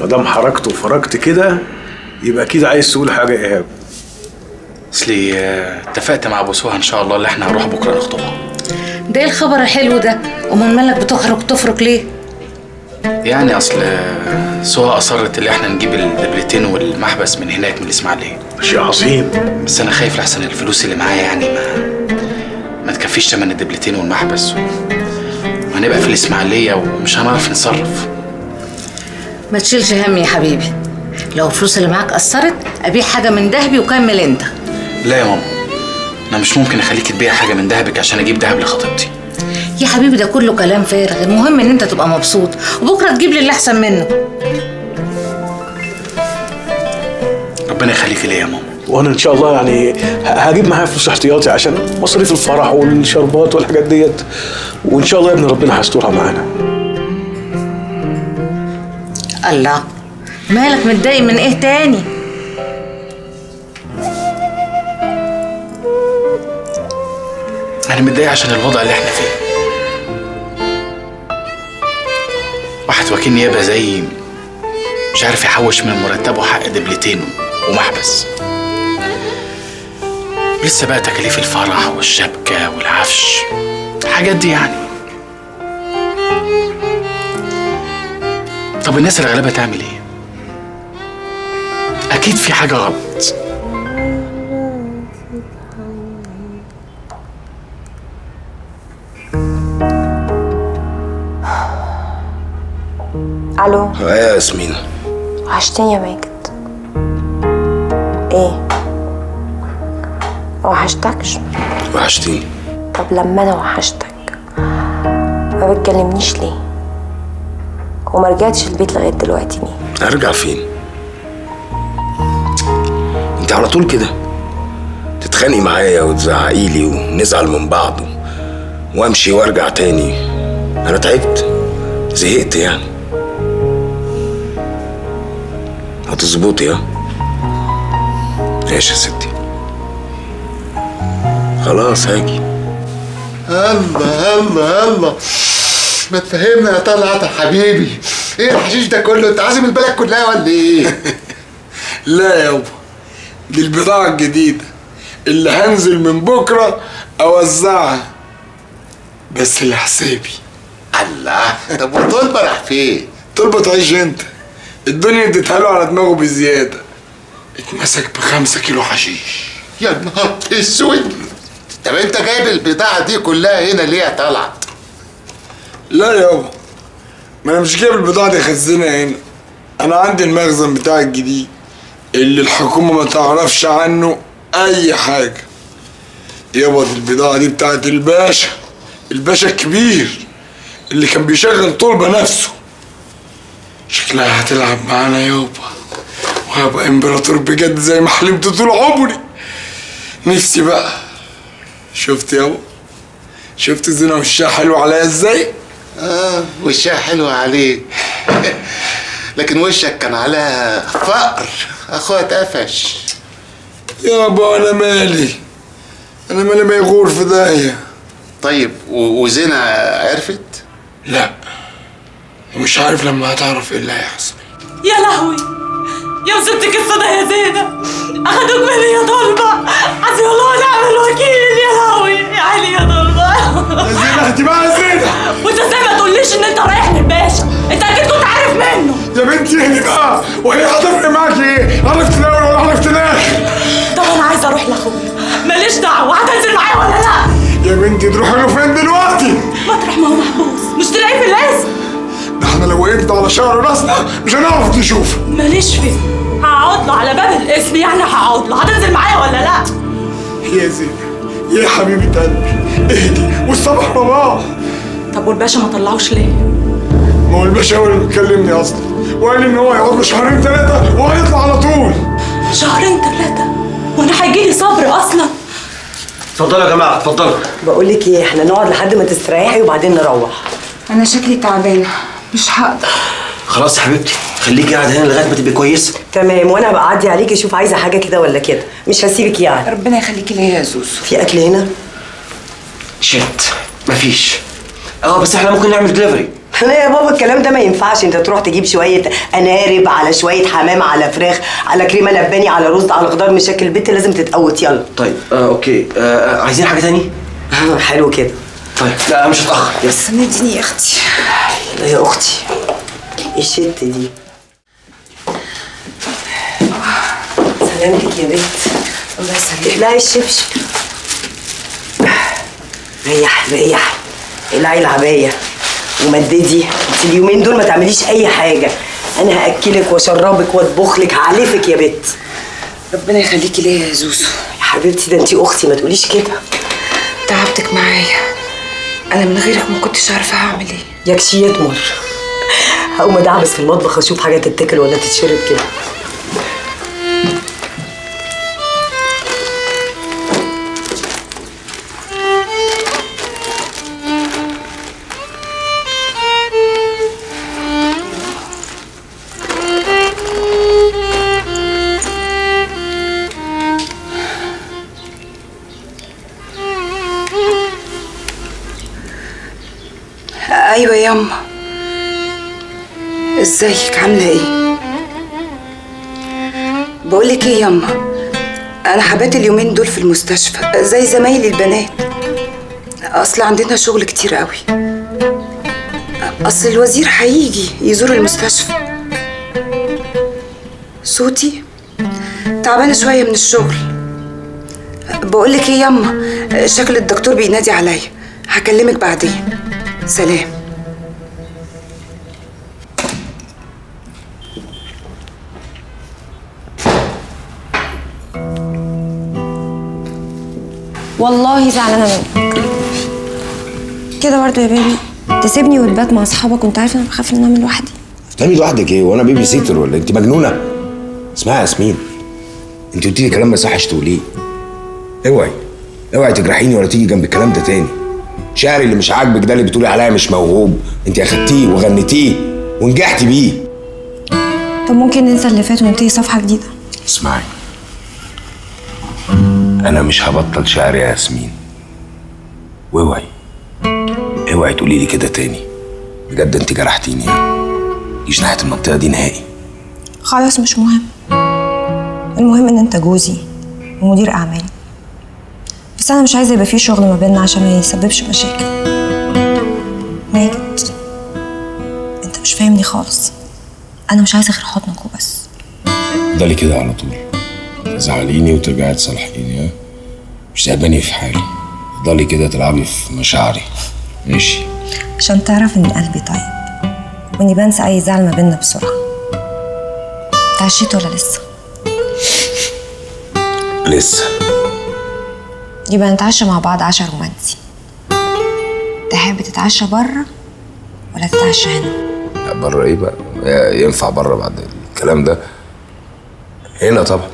ما دام حركت وفرجت كده يبقى اكيد عايز تقول حاجه يا ايهاب اصلي آه، اتفقت مع ابو سهى ان شاء الله اللي احنا هنروح بكره نخطبها ده ايه الخبر الحلو ده امال مالك بتخرج تفرك ليه يعني اصل آه، سهى اصرت اللي احنا نجيب الدبلتين والمحبس من هناك من الاسماعيليه شيء عظيم بس انا خايف لحسن الفلوس اللي معايا يعني ما ما تكفيش تمن الدبلتين والمحبس وهنبقى في الاسماعيليه ومش هنعرف نتصرف ما تشيلش هم يا حبيبي لو الفلوس اللي معاك قصرت ابيع حاجه من دهبي وكمل انت لا يا ماما انا مش ممكن اخليك تبيع حاجه من دهبك عشان اجيب دهب لخطيبتي يا حبيبي ده كله كلام فارغ المهم ان انت تبقى مبسوط وبكره تجيب لي اللي احسن منه ربنا يخليك ليا يا ماما وانا ان شاء الله يعني ه- هجيب معايا فلوس احتياطي عشان مصاريف الفرح والشربات والحاجات ديت وان شاء الله يا ابني ربنا هيسترها معانا الله مالك متضايق من ايه تاني انا متضايق عشان الوضع اللي احنا فيه واحد وكيل نيابه زي مش عارف يحوش من مرتبه حق دبلتين ومحبس لسه بقى تكاليف الفرح والشبكة والعفش الحاجات دي يعني طب الناس الغلابة تعمل ايه؟ أكيد في حاجة غلط الو ايه يا ياسمين وحشتني يا ماجد ايه ما وحشتكش وحشتيني طب لما انا وحشتك ما بتكلمنيش ليه وما رجعتش البيت لغايه دلوقتي ليه ارجع فين انت على طول كده تتخانقي معايا وتزعقي لي ونزعل من بعض وامشي وارجع تاني انا تعبت زهقت يعني هتظبطي ها ماشي يا ستي خلاص هاجي الله الله الله ما تفهمنا يا طلعت يا حبيبي ايه الحشيش ده كله انت عازم البلد كلها ولا ايه لا يابا دي البضاعة الجديدة اللي هنزل من بكرة أوزعها بس لحسابي الله طب وطلبة راح فين طلبة تعيش انت الدنيا اديتها له على دماغه بزيادة اتمسك بخمسة كيلو حشيش يا نهار اسود طب انت جايب البضاعة دي كلها هنا ليه يا طلعت لا يابا ما انا مش جايب البضاعة دي اخزنها هنا انا عندي المخزن بتاعي الجديد اللي الحكومة ما تعرفش عنه اي حاجة يابا دي البضاعة دي بتاعت الباشا الباشا الكبير اللي كان بيشغل طلبة نفسه شكلها هتلعب معانا يابا وهبقى امبراطور بجد زي ما حلمت طول عمري نفسي بقى شفت يابا شفت زينة وشها حلو عليا ازاي اه وشها حلو عليك لكن وشك كان عليها فقر اخوها اتقفش يابا انا مالي انا مالي ما يغور في داهية طيب و- وزينة عرفت لا ومش عارف لما هتعرف ايه اللي هيحصل يا لهوي يا ستك الصدى يا زينة أخدوك مني يا طلبة حسبي الله ونعم الوكيل يا لهوي يا علي يا طلبة يا زينة اهدي بقى يا زينة وانت ازاي ما تقوليش ان انت رايح للباشا انت اكيد كنت عارف منه يا بنتي اهدي بقى وهي هتفرق معاكي ايه عرفت الاول ولا عرفت الاخر طب انا عايزه اروح لاخويا ماليش دعوه هتنزل معايا ولا لا يا بنتي تروحي له فين دلوقتي مطرح ما هو محبوس مش تلاقيه في الاسم ده احنا لو وقفت على شعر راسنا مش هنعرف نشوفه ماليش فيه هقعد له على باب الاسم يعني هقعد له هتنزل معايا ولا لا يا زينة يا حبيبة قلبي اهدي والصبح رباح طب والباشا ما طلعوش ليه ما هو الباشا هو اللي بيكلمني اصلا وقال لي ان هو هيقعد له شهرين ثلاثة وهيطلع على طول شهرين ثلاثه وانا هيجيلي صبر اصلا اتفضلوا يا جماعه اتفضلوا بقول لك ايه احنا نقعد لحد ما تستريحي وبعدين نروح انا شكلي تعبانه مش هقدر خلاص يا حبيبتي خليكي قاعده هنا لغايه ما تبقي كويسه تمام وانا هبقى اعدي عليكي اشوف عايزه حاجه كده ولا كده مش هسيبك يعني ربنا يخليكي ليا يا زوزو في اكل هنا شت مفيش اه بس احنا ممكن نعمل دليفري لا يا بابا الكلام ده ما ينفعش انت تروح تجيب شويه انارب على شويه حمام على فراخ على كريمه لباني على رز على خضار مشاكل البيت لازم تتقوت يلا طيب آه اوكي آه عايزين حاجه تاني حلو كده طيب لا مش هتاخر يس سنديني يا اختي لا يا اختي ايه الشت دي سلامتك يا بنت الله يسلمك لا الشبشب ريح ريح العي العبايه ومددي انت اليومين دول ما تعمليش اي حاجه انا هاكلك واشربك واطبخ لك هعلفك يا بت ربنا يخليكي ليا يا زوزو يا حبيبتي ده انت اختي ما تقوليش كده تعبتك معايا انا من غيرك ما كنتش عارفه هعمل ايه يكشي يتمر هقوم ادعبس في المطبخ اشوف حاجه تتاكل ولا تتشرب كده ايوه ياما ازيك عامله ايه بقولك ايه ياما انا حبات اليومين دول في المستشفى زي زمايلي البنات اصل عندنا شغل كتير قوي اصل الوزير هيجي يزور المستشفى صوتي تعبانه شويه من الشغل بقولك ايه ياما شكل الدكتور بينادي عليا هكلمك بعدين سلام والله زعلانه منك كده برضه يا بيبي تسيبني وتبات مع اصحابك وانت عارف انا بخاف ان انام لوحدي تنامي لوحدك ايه وانا بيبي سيتر ولا انت مجنونه اسمعي يا ياسمين انت قلتي لي كلام ما يصحش تقوليه اوعي اوعي تجرحيني ولا تيجي جنب الكلام ده تاني شعري اللي مش عاجبك ده اللي بتقولي عليا مش موهوب انت اخدتيه وغنيتيه ونجحتي بيه طب ممكن ننسى اللي فات ونبتدي صفحه جديده اسمعي انا مش هبطل شعر يا ياسمين واوعي اوعي تقولي لي كده تاني بجد انت جرحتيني مجيش ناحيه المنطقه دي نهائي خلاص مش مهم المهم ان انت جوزي ومدير اعمالي بس انا مش عايزه يبقى في شغل ما بيننا عشان ما يسببش مشاكل ماجد انت مش فاهمني خالص انا مش عايزه غير حضنك وبس افضلي كده على طول تزعليني وترجعي تصالحيني ها مش سايباني في حالي افضلي كده تلعبي في مشاعري ماشي عشان تعرف ان قلبي طيب واني بنسى اي زعل ما بيننا بسرعه اتعشيت ولا لسه لسه يبقى نتعشى مع بعض عشاء رومانسي تحب تتعشى بره ولا تتعشى هنا لا بره ايه بقى ي- ينفع بره بعد الكلام ده هنا طبعا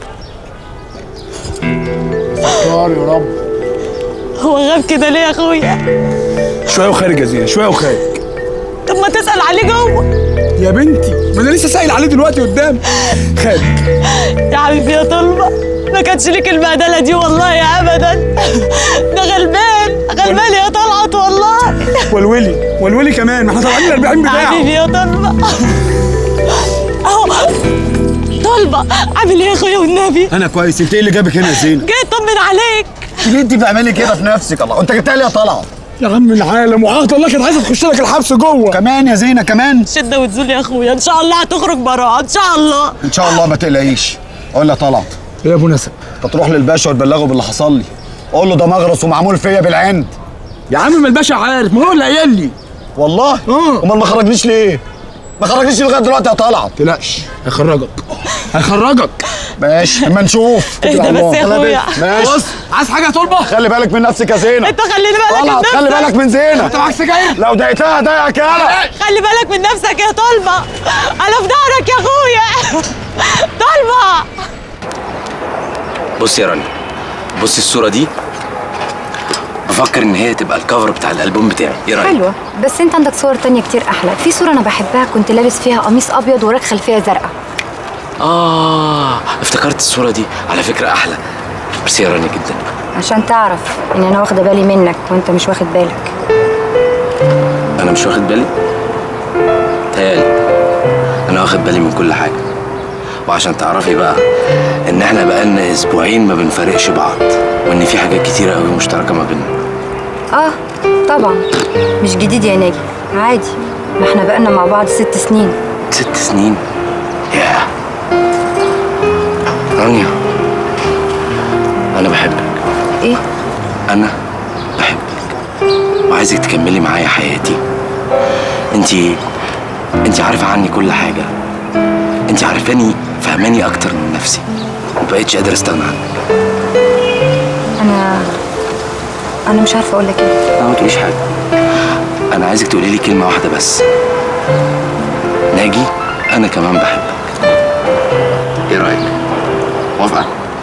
ستار يا رب هو غاب كده ليه يا اخويا شويه وخارج يا زينه شويه وخارج طب ما تسال عليه جوه يا بنتي ما انا لسه سائل عليه دلوقتي قدام خارج يا حبيبي يا طلبه ما كانش ليك البهدله دي والله يا ابدا ده غلبان غلبان يا طلعت والله والولي والولي كمان ما احنا طالعين ال 40 بتاعه حبيبي يا طلبه اهو طلبه عامل ايه يا اخويا والنبي انا كويس انت ايه اللي جابك هنا يا زينه جاي اطمن عليك ليه انت بتعملي كده في نفسك الله انت جبتها لي يا طلعت يا عم العالم وعهد الله كانت عايزه تخش لك الحبس جوه كمان يا زينه كمان شده وتزول يا اخويا ان شاء الله هتخرج براءه ان شاء الله ان شاء الله ما تقلقيش قول لي يا طلعت يا ابو نسب انت تروح للباشا وتبلغه باللي حصل لي قول له ده مغرس ومعمول فيا بالعند يا عم ما الباشا عارف ما هو اللي قايل لي والله اه امال ما خرجنيش ليه ما خرجنيش لغايه دلوقتي يا طلعت تقلقش هيخرجك هيخرجك ماشي اما نشوف اهدى اتكل على بس يا الله. اخويا. ماشي بص عايز حاجه يا طلبه خلي بالك من نفسك يا زينه انت خلي بالك من طلعت نفسك خلي بالك من زينه انت معاك سجاير لو ضايقتها ضايقك يالا خلي بالك من نفسك يا طلبه انا في ظهرك يا اخويا طلبه بص يا رانيا بص الصورة دي بفكر ان هي تبقى الكفر بتاع الالبوم بتاعي ايه رايك حلوة بس انت عندك صور تانية كتير احلى في صورة انا بحبها كنت لابس فيها قميص ابيض وراك خلفية زرقاء اه افتكرت الصورة دي على فكرة احلى ميرسي يا رانيا جدا عشان تعرف ان انا واخدة بالي منك وانت مش واخد بالك انا مش واخد بالي واخد بالي من كل حاجه وعشان تعرفي بقى ان احنا بقالنا اسبوعين ما بنفارقش بعض وان في حاجات كتيره قوي مشتركه ما بيننا اه طبعا مش جديد يا ناجي عادي ما احنا بقالنا مع بعض ست سنين ست سنين ياه رانيا انا بحبك ايه انا بحبك وعايزك تكملي معايا حياتي انتي انتي عارفه عني كل حاجه انتي عارفاني فهماني اكتر من نفسي مبقتش قادر استغنى عنك انا انا مش عارفه اقول لك ايه لا ما تقوليش حاجه انا عايزك تقولي لي كلمه واحده بس ناجي انا كمان بحبك ايه رايك موافقه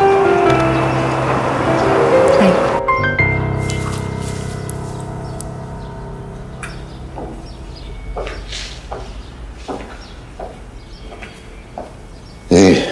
ايه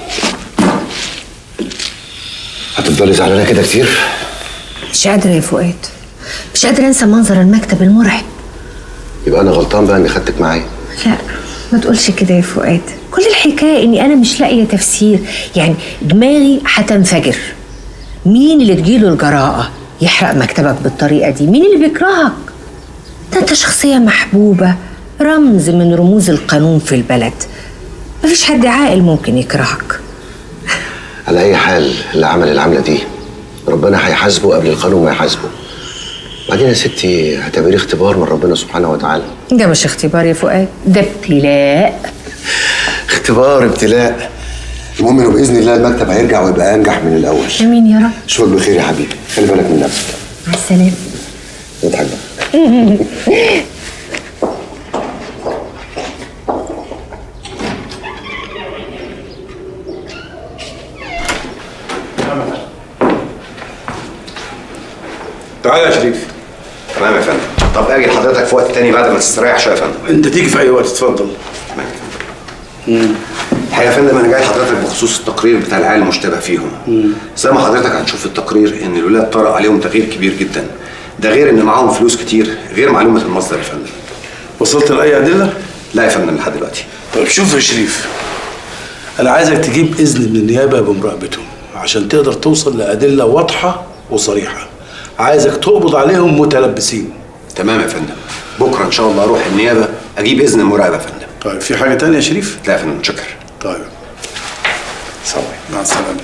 هتفضلي زعلانه كده كتير مش قادرة يا فؤاد مش قادرة انسى منظر المكتب المرعب يبقى انا غلطان بقى اني خدتك معايا لا ما تقولش كده يا فؤاد كل الحكاية اني انا مش لاقية تفسير يعني دماغي هتنفجر مين اللي تجيله الجراءة يحرق مكتبك بالطريقة دي مين اللي بيكرهك ده انت شخصية محبوبة رمز من رموز القانون في البلد مفيش حد عاقل ممكن يكرهك على اي حال اللي عمل العمله دي ربنا هيحاسبه قبل القانون ما يحاسبه بعدين يا ستي اعتبريه اختبار من ربنا سبحانه وتعالى ده مش اختبار يا فؤاد ده ابتلاء اختبار ابتلاء المهم انه باذن الله المكتب هيرجع ويبقى انجح من الاول امين يا رب اشوفك بخير يا حبيبي خلي بالك من نفسك مع السلامة اضحك بقى تعالى يا شريف تمام يا فندم طب اجي لحضرتك في وقت تاني بعد ما تستريح شويه يا فندم انت تيجي في اي وقت اتفضل الحقيقه يا فندم انا جاي لحضرتك بخصوص التقرير بتاع العيال المشتبه فيهم زي ما حضرتك هتشوف في التقرير ان الولاد طرأ عليهم تغيير كبير جدا ده غير ان معاهم فلوس كتير غير معلومه المصدر يا فندم وصلت لاي ادله لا يا فندم لحد دلوقتي طيب شوف يا شريف انا عايزك تجيب اذن من النيابه بمراقبتهم عشان تقدر توصل لادله واضحه وصريحه عايزك تقبض عليهم متلبسين تمام يا فندم بكره ان شاء الله اروح النيابه اجيب اذن المراقبه يا فندم طيب في حاجه تانية يا شريف لا يا فندم شكرا طيب سوا مع السلامه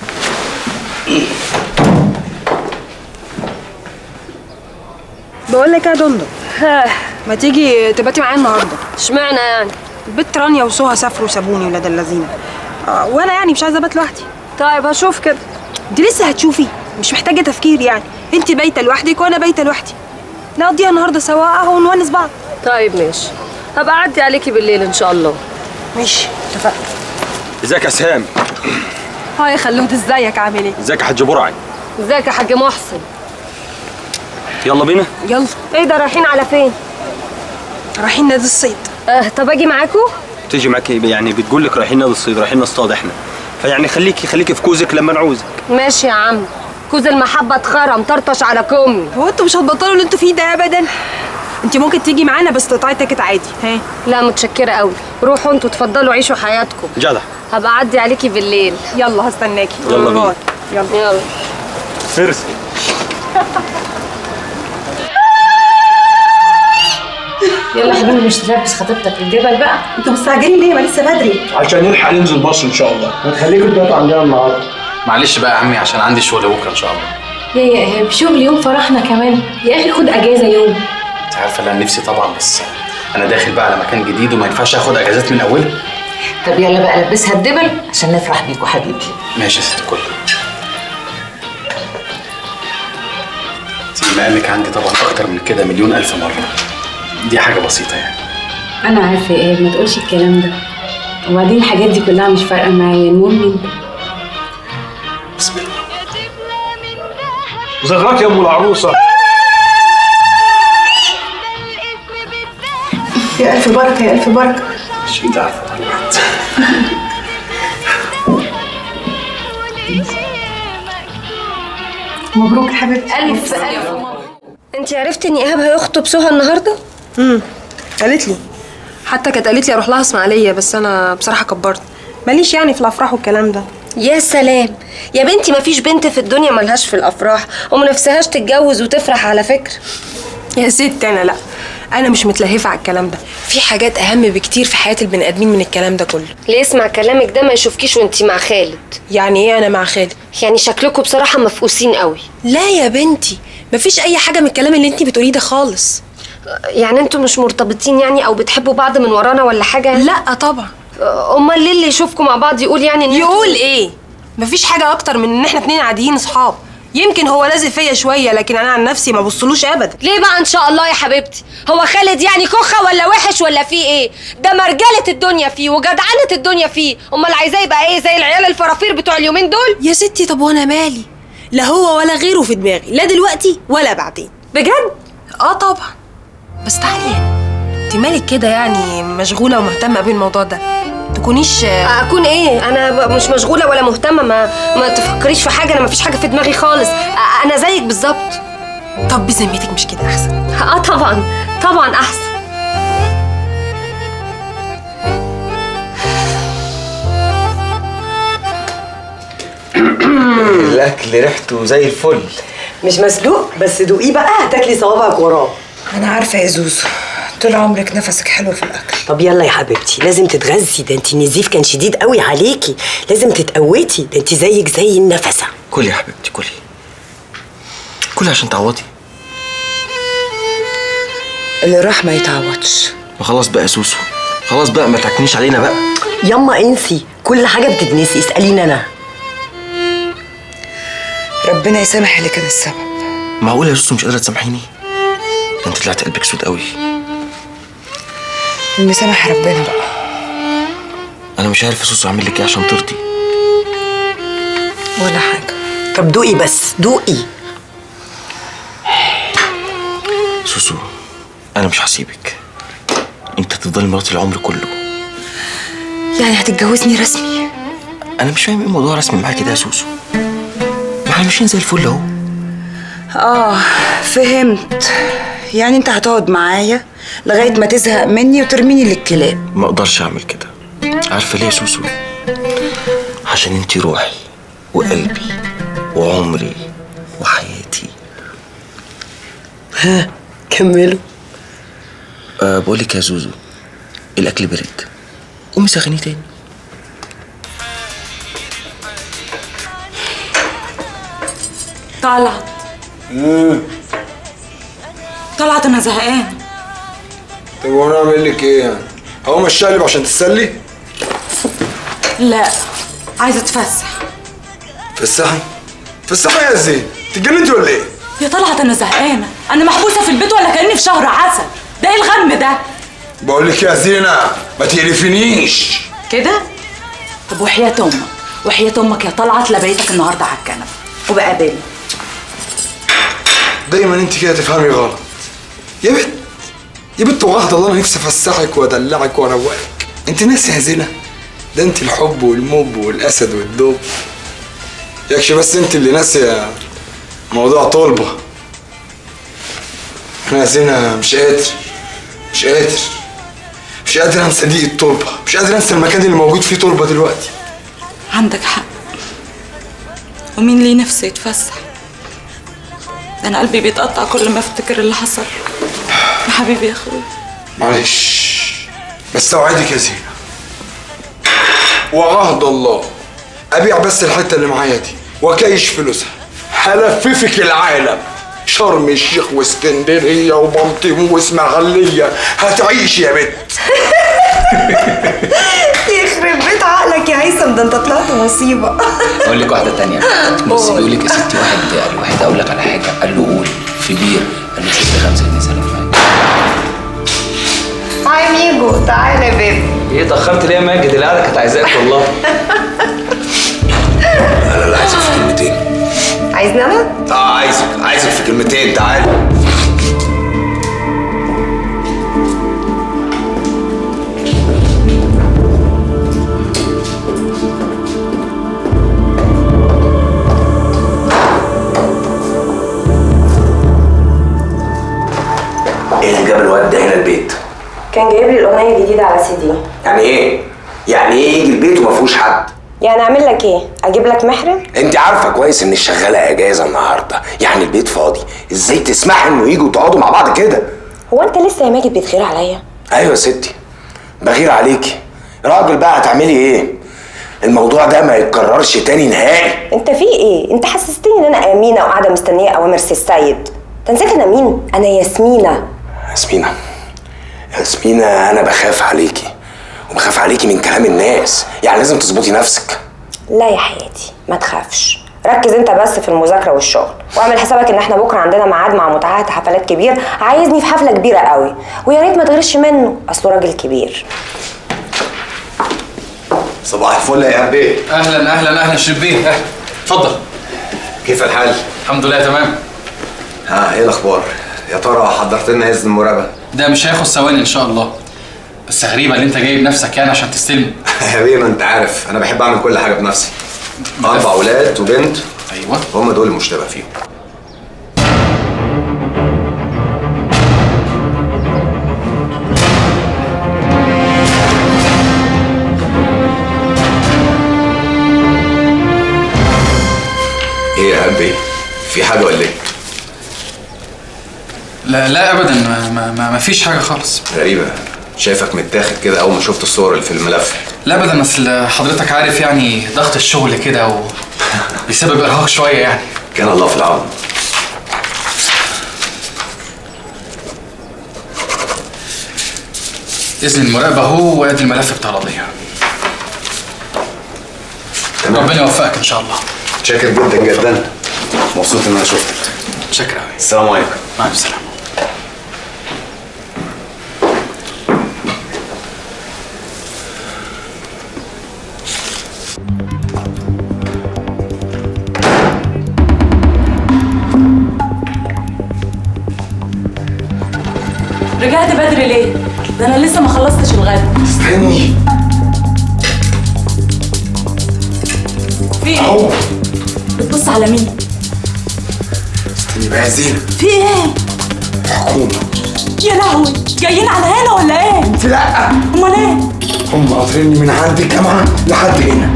بقول لك يا دندو ما تيجي تباتي معايا النهارده اشمعنى يعني البت رانيا وسهى سافروا وسابوني ولاد اللذينه آه وانا يعني مش عايزه ابات لوحدي طيب هشوف كده دي لسه هتشوفي مش محتاجه تفكير يعني انت بايته لوحدك وانا بايته لوحدي نقضيها النهارده سوا قهوه ونونس بعض طيب ماشي هبقى اعدي عليكي بالليل ان شاء الله ماشي اتفقنا ازيك يا سهام هاي يا خلود ازيك عامل ايه ازيك يا حاج برعي ازيك يا حاج محسن يلا بينا يلا ايه ده رايحين على فين رايحين نادي الصيد اه طب اجي معاكم تيجي معاك إيه؟ يعني بتقول لك رايحين نادي الصيد رايحين نصطاد احنا فيعني خليكي خليكي في كوزك لما نعوزك ماشي يا عم كوز المحبه اتخرم طرطش على كمي هو انتوا مش هتبطلوا اللي انتوا فيه ده ابدا انت ممكن تيجي معانا بس تقطعي تيكت عادي ها لا متشكره قوي روحوا انتوا اتفضلوا عيشوا حياتكم جدع هبقى اعدي عليكي بالليل يلا هستناكي يلا بينا. يلا يلا ارسل يلا يا حبيبي مش تلبس خطيبتك للجبل بقى انتوا مستعجلين ليه ما لسه بدري عشان نلحق ننزل مصر ان شاء الله هنخليكم تباتوا عندنا النهارده معلش بقى يا عمي عشان عندي شغل بكره ان شاء الله يا يا ايهاب شغل يوم فرحنا كمان يا اخي خد اجازه يوم انت عارفه اللي انا نفسي طبعا بس انا داخل بقى على مكان جديد وما ينفعش اخد اجازات من اوله طب يلا بقى لبسها الدبل عشان نفرح بيكوا حبيبي ماشي يا ست الكل زي ما قالك عندي طبعا اكتر من كده مليون الف مره دي حاجه بسيطه يعني انا عارفه يا ايهاب ما تقولش الكلام ده وبعدين الحاجات دي كلها مش فارقه معايا المهم انت بسم الله زغرات يا ام العروسه يا الف بركه يا الف بركه مش انت عارفه مبروك يا حبيبتي الف الف انت عرفتي ان ايهاب هيخطب سهى النهارده امم قالت لي حتى كانت قالت لي اروح لها اسماعيليه بس انا بصراحه كبرت ماليش يعني في الافراح والكلام ده يا سلام يا بنتي مفيش بنت في الدنيا ملهاش في الافراح وما نفسهاش تتجوز وتفرح على فكره يا ست انا لا انا مش متلهفه على الكلام ده في حاجات اهم بكتير في حياه البني ادمين من الكلام ده كله اللي يسمع كلامك ده ما يشوفكيش وانتي مع خالد يعني ايه انا مع خالد يعني شكلكم بصراحه مفقوسين قوي لا يا بنتي مفيش اي حاجه من الكلام اللي انت بتقوليه ده خالص يعني انتوا مش مرتبطين يعني او بتحبوا بعض من ورانا ولا حاجه يعني؟ لا طبعا امال ليه اللي يشوفكم مع بعض يقول يعني ان يقول ايه مفيش حاجه اكتر من ان احنا اتنين عاديين اصحاب يمكن هو لازق فيا شويه لكن انا عن نفسي ما بصلوش ابدا ليه بقى ان شاء الله يا حبيبتي هو خالد يعني كخه ولا وحش ولا فيه ايه ده مرجله الدنيا فيه وجدعنه الدنيا فيه امال عايزاه يبقى ايه زي العيال الفرافير بتوع اليومين دول يا ستي طب وانا مالي لا هو ولا غيره في دماغي لا دلوقتي ولا بعدين بجد اه طبعا بس تعالي يعني انت مالك كده يعني مشغوله ومهتمه بالموضوع ده تكونيش اكون ايه انا ب- مش مشغوله ولا مهتمه ما ما تفكريش في حاجه انا مفيش حاجه في دماغي خالص أ- انا زيك بالظبط طب بذمتك مش كده احسن اه طبعا طبعا احسن الاكل ريحته زي الفل مش مسلوق بس دوقيه بقى هتاكلي صوابعك وراه انا عارفه يا زوزو طول عمرك نفسك حلو في الاكل طب يلا يا حبيبتي لازم تتغذي ده انت النزيف كان شديد قوي عليكي لازم تتقوتي ده انت زيك زي النفسه كلي يا حبيبتي كلي كلي عشان تعوضي اللي راح ما يتعوضش ما خلاص بقى يا سوسو خلاص بقى ما تعكنيش علينا بقى ياما انسي كل حاجه بتتنسي اساليني انا ربنا يسامح اللي كان السبب معقول يا سوسو مش قادره تسامحيني ده انت طلعت قلبك سود قوي المسامح ربنا بقى انا مش عارف يا سوسو اعمل لك ايه عشان ترضي ولا حاجه طب دوقي بس دوقي سوسو انا مش هسيبك انت هتفضلي مراتي العمر كله يعني هتتجوزني رسمي انا مش فاهم ايه موضوع رسمي معاكي ده يا سوسو ما احنا ماشيين زي الفل اهو اه فهمت يعني انت هتقعد معايا لغايه ما تزهق مني وترميني للكلاب ما اقدرش اعمل كده عارفه ليه يا سوسو عشان انت روحي وقلبي وعمري وحياتي ها كملوا أه بقول لك يا زوزو الاكل برد قومي سخنيه تاني طلعت طلعت انا زهقان طب وانا اعمل لك ايه يعني؟ اقوم اشقلب عشان تتسلي؟ لا عايزه اتفسح فسحي فسحي يا زين تتجننتي ولا ايه؟ يا طلعت انا زهقانه انا محبوسه في البيت ولا كاني في شهر عسل ده ايه الغم ده بقول لك يا زينة ما تقرفنيش كده طب وحياة امك وحياة امك يا طلعت لبيتك النهارده على الكنبه وبقابلني دايما انت كده تفهمي غلط يا بنت يا بنت وعهد الله انا نفسي افسحك وادلعك واروقك انت ناسي يا زينة ده انت الحب والموب والاسد والدوب يكش بس انت اللي ناسيه موضوع طلبة انا يا زينة مش قادر مش قادر مش قادر انسى دي التربة مش قادر انسى المكان اللي موجود فيه تربة دلوقتي عندك حق ومين ليه نفسه يتفسح ده انا قلبي بيتقطع كل ما افتكر اللي حصل يا حبيبي يا اخويا معلش بس اوعدك يا زينة وعهد الله ابيع بس الحتة اللي معايا دي واكيش فلوسها هلففك العالم شرم الشيخ واسكندرية وبلطيم واسماعيلية هتعيش يا بنت يخرب بيت عقلك يا هيثم ده انت طلعت مصيبه اقول لك واحده تانية بص بيقول لك يا ستي واحد قال واحد اقول لك على حاجه قال له قول في بير قال له شوف خمسه جنيه سلام هاي ميجو تعالى يا بيبي ايه اتاخرت ليه يا ماجد القعده كانت عايزاك والله انا اللي عايزك في كلمتين عايزني انا؟ اه عايزك عايزك في كلمتين تعالى ايه اللي جاب الواد ده هنا البيت؟ كان جايب لي الاغنيه الجديده على سي دي يعني ايه يعني ايه يجي البيت وما فيهوش حد يعني اعمل لك ايه اجيب لك محرم انت عارفه كويس ان الشغاله اجازه النهارده يعني البيت فاضي ازاي تسمحي انه يجوا تقعدوا مع بعض كده هو انت لسه يا ماجد بتغير عليا ايوه يا ستي بغير عليكي راجل بقى هتعملي ايه الموضوع ده ما يتكررش تاني نهائي انت في ايه انت حسستني ان انا امينه وقاعده مستنيه اوامر سي السيد انت نسيت انا مين انا ياسمينه ياسمينة ياسمينة أنا بخاف عليكي وبخاف عليكي من كلام الناس يعني لازم تظبطي نفسك لا يا حياتي ما تخافش ركز انت بس في المذاكره والشغل واعمل حسابك ان احنا بكره عندنا ميعاد مع متعهد حفلات كبير عايزني في حفله كبيره قوي ويا ريت ما تغيرش منه اصله راجل كبير صباح الفل يا ايهاب بيه اهلا اهلا اهلا شربيه أهلا. اتفضل كيف الحال؟ الحمد لله تمام ها ايه الاخبار؟ يا ترى حضرت لنا اذن المراقبه؟ ده مش هياخد ثواني ان شاء الله بس غريبه اللي انت جايب نفسك يعني عشان تستلم يا بيه ما انت عارف انا بحب اعمل كل حاجه بنفسي اربع اولاد وبنت ايوه هم دول المشتبه فيهم ايه يا ايهاب بيه؟ في حاجه ولا ايه؟ لا لا ابدا ما, ما, ما, ما فيش حاجه خالص غريبه شايفك متاخد كده اول ما شفت الصور اللي في الملف لا ابدا اصل حضرتك عارف يعني ضغط الشغل كده و بيسبب ارهاق شويه يعني كان الله في العون اذن المراقبه اهو وادي الملف بتاع القضيه ربنا يوفقك ان شاء الله شاكر جدا جدا مبسوط ان انا شفتك شكرا قوي السلام عليكم مع السلامه رجعت بدري ليه؟ ده انا لسه ما خلصتش الغدا استني في ايه؟ بتبص على مين؟ استني بقى يا زينة في ايه؟ حكومة يا لهوي جايين على هنا ولا ايه؟ انت لا امال ايه؟ هم قاطريني من عند الجامعة لحد هنا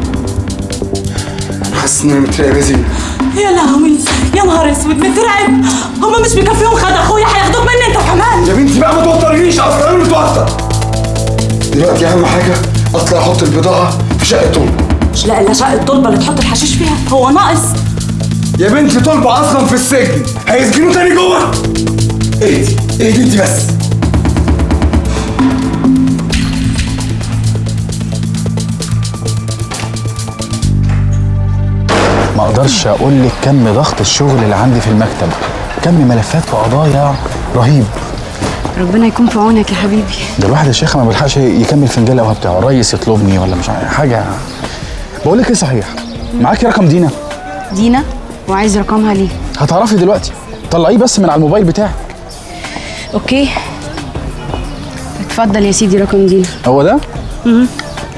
انا حاسس ان انا متراقب يا زينة يا لهوي يا نهار اسود مترعب هما مش بيكفيهم خد اخويا هياخدوك مني انت كمان يا بنتي بقى ما توترنيش اصلا انا متوتر دلوقتي اهم حاجة اطلع احط البضاعة في شقة طول لا لا شقة الطلبة اللي تحط الحشيش فيها هو ناقص يا بنتي طلبة اصلا في السجن هيسجنوه تاني جوه اهدي اهدي انت بس ما اقدرش اقول لك كم ضغط الشغل اللي عندي في المكتب كم ملفات وقضايا رهيب ربنا يكون في عونك يا حبيبي ده الواحد يا شيخ ما بيلحقش يكمل فنجان القهوه بتاعه الريس يطلبني ولا مش عارف حاجه بقول لك ايه صحيح معاكي رقم دينا دينا وعايز رقمها ليه هتعرفي دلوقتي طلعيه بس من على الموبايل بتاعك اوكي اتفضل يا سيدي رقم دينا هو ده مهم.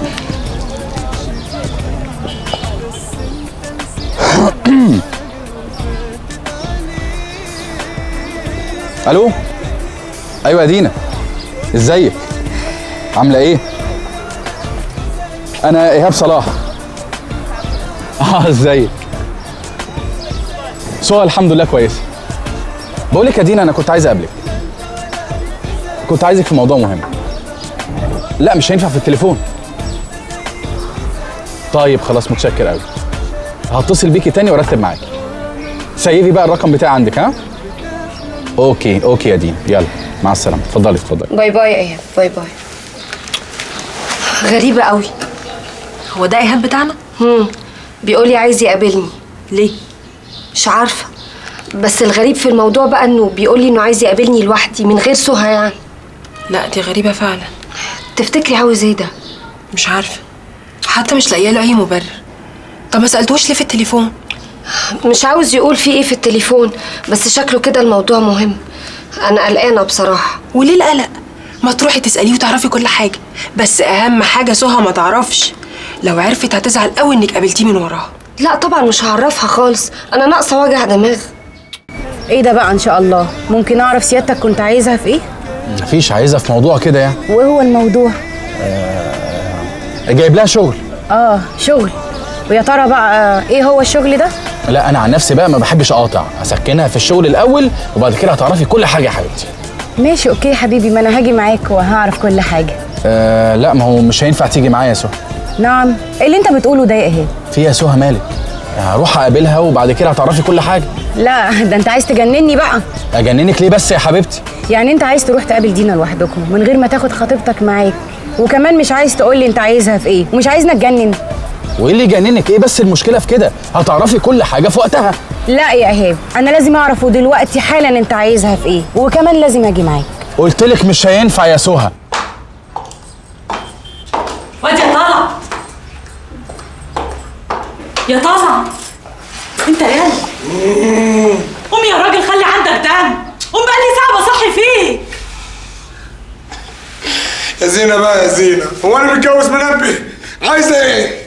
الو ايوه يا دينا ازيك عامله ايه انا ايهاب صلاح اه ازيك سؤال الحمد لله كويسه بقول لك يا دينا انا كنت عايز اقابلك كنت عايزك في موضوع مهم لا مش هينفع في التليفون طيب خلاص متشكر قوي هتصل بيكي تاني وارتب معاكي سيبي بقى الرقم بتاعي عندك ها اوكي اوكي يا دينا يلا مع السلامه اتفضلي اتفضلي باي باي ايهاب باي باي غريبة قوي هو ده ايهاب بتاعنا؟ امم بيقول لي عايز يقابلني ليه؟ مش عارفة بس الغريب في الموضوع بقى انه بيقول لي انه عايز يقابلني لوحدي من غير سهى يعني لا دي غريبة فعلا تفتكري عاوز ايه ده؟ مش عارفة حتى مش لاقيه له اي مبرر طب ما سألتوش ليه في التليفون؟ مش عاوز يقول في ايه في التليفون بس شكله كده الموضوع مهم انا قلقانة بصراحة وليه القلق؟ ما تروحي تسأليه وتعرفي كل حاجة بس أهم حاجة سهى ما تعرفش لو عرفت هتزعل قوي إنك قابلتيه من وراها لا طبعا مش هعرفها خالص انا ناقصة وجع دماغ ايه ده بقى ان شاء الله ممكن اعرف سيادتك كنت عايزها في ايه مفيش عايزها في موضوع كده يعني وهو الموضوع جايب لها شغل اه شغل ويا ترى بقى ايه هو الشغل ده لا انا عن نفسي بقى ما بحبش اقاطع اسكنها في الشغل الاول وبعد كده هتعرفي كل حاجه يا حبيبتي ماشي اوكي حبيبي ما انا هاجي معاك وهعرف كل حاجه آه لا ما هو مش هينفع تيجي معايا يا سهى نعم إيه اللي انت بتقوله ده يا ايهاب في يا سهى مالك هروح اقابلها وبعد كده هتعرفي كل حاجه لا ده انت عايز تجنني بقى اجننك ليه بس يا حبيبتي يعني انت عايز تروح تقابل دينا لوحدكم من غير ما تاخد خطيبتك معاك وكمان مش عايز تقول لي انت عايزها في ايه ومش عايزنا نتجنن وايه اللي يجننك ايه بس المشكله في كده هتعرفي كل حاجه في وقتها لا يا ايهاب انا لازم اعرفه دلوقتي حالا انت عايزها في ايه وكمان لازم اجي معاك قلت لك مش هينفع يا سهى واد يا طلع يا طلع انت يا قوم يا راجل خلي عندك دم قوم بقالي ساعة بصحي فيك يا زينة بقى يا زينة هو انا متجوز منبه عايزة ايه؟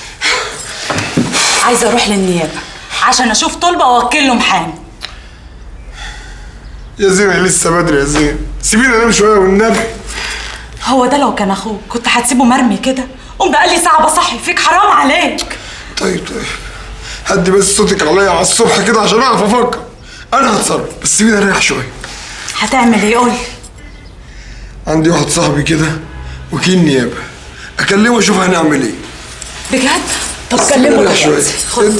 عايزة اروح للنيابة عشان اشوف طلبة واوكل له محامي يا زينة لسه بدري يا زينة سيبيني انام شوية والنبي هو ده لو كان اخوك كنت هتسيبه مرمي كده قوم بقالي ساعة بصحي فيك حرام عليك طيب طيب هدي بس صوتك عليا على الصبح كده عشان اعرف افكر انا هتصرف بس سيبيني اريح شوية هتعمل ايه قولي عندي واحد صاحبي كده وكيل نيابة اكلمه اشوف هنعمل ايه بجد طب سيبيني كلمه اريح شوية دلوقتي خد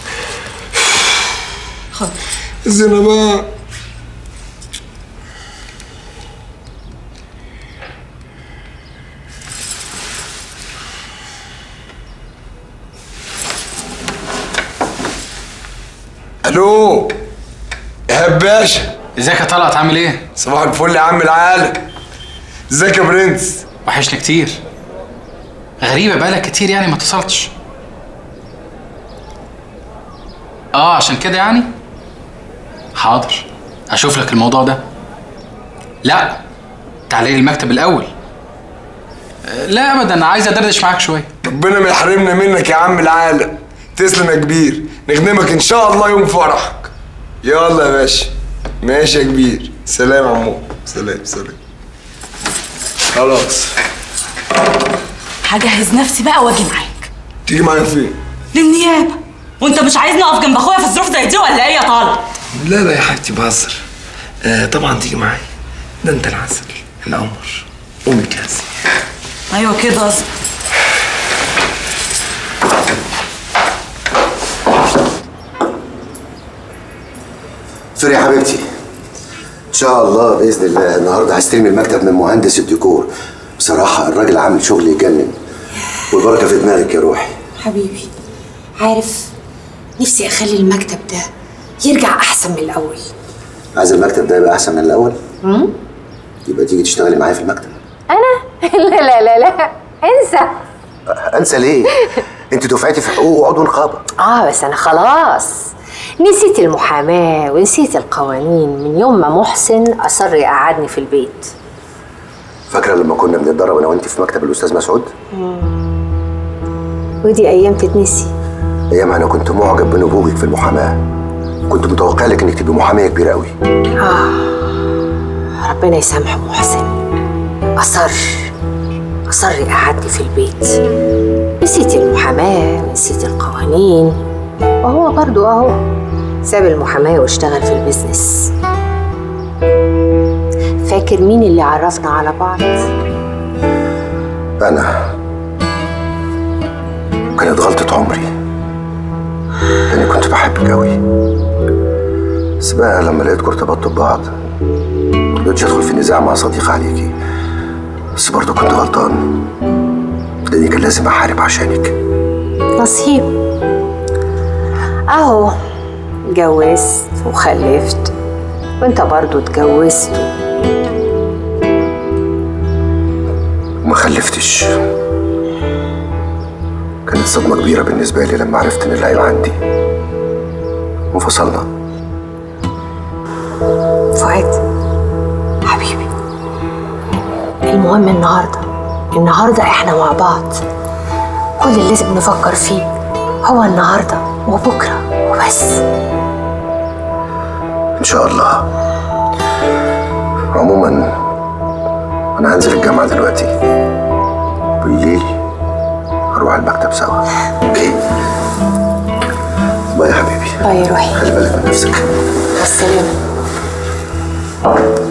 خد زينة بقى الو ايهاب باشا ازيك يا طلعت عامل ايه؟ صباح الفل يا عم العالم ازيك يا برنس وحشني كتير غريبة بقالك كتير يعني ما اتصلتش اه عشان كده يعني حاضر هشوف لك الموضوع ده لا تعالى لي المكتب الاول آه، لا ابدا انا عايز ادردش معاك شويه ربنا ما يحرمنا منك يا عم العالم تسلم يا كبير نخدمك ان شاء الله يوم فرحك يلا يا باشا ماشي يا كبير سلام يا عمو سلام سلام خلاص هجهز نفسي بقى واجي معاك تيجي معايا فين للنيابة وانت مش عايزني اقف جنب اخويا في الظروف زي دي ولا ايه يا طارق؟ لا لا يا حبيبتي بهزر آه طبعا تيجي معايا ده انت العسل القمر قومي جهزي ايوه كده قصدي سوري يا حبيبتي ان شاء الله باذن الله النهارده هستلم المكتب من مهندس الديكور بصراحه الراجل عامل شغل يجنن والبركه في دماغك يا روحي حبيبي عارف نفسي اخلي المكتب ده يرجع احسن من الاول عايز المكتب ده يبقى احسن من الاول يبقى تيجي تشتغلي معايا في المكتب انا لا لا لا لا انسى انسى ليه انت دفعتي في حقوق وعضو نقابه اه بس انا خلاص نسيت المحاماة ونسيت القوانين من يوم ما محسن أصر يقعدني في البيت فاكره لما كنا بنتدرب انا وانت في مكتب الاستاذ مسعود ودي أيام تتنسي ايام انا كنت معجب بنبوغك في المحاماه كنت متوقع لك انك تبقي محاميه كبيره قوي آه ربنا يسامحه محسن أصر أصر يقعدني في البيت نسيت المحاماة ونسيت القوانين وهو برضو أهو ساب المحاماة واشتغل في البيزنس فاكر مين اللي عرفنا على بعض؟ انا كانت غلطه عمري لاني كنت بحبك قوي بس بقى لما لقيتكم ارتبطتوا ببعض مقدرتش ادخل في نزاع مع صديق عليكي بس برضه كنت غلطان لاني كان لازم احارب عشانك نصيب اهو اتجوزت وخلفت وانت برضو اتجوزت وما خلفتش كانت صدمة كبيرة بالنسبة لي لما عرفت إن العيب عندي وانفصلنا فؤاد حبيبي المهم النهارده النهارده احنا مع بعض كل اللي لازم نفكر فيه هو النهارده وبكره وبس إن شاء الله عموما انا هنزل الجامعه دلوقتي بالليل هروح المكتب سوا اوكي باي يا حبيبي باي روحي خلي بالك من نفسك مع السلامه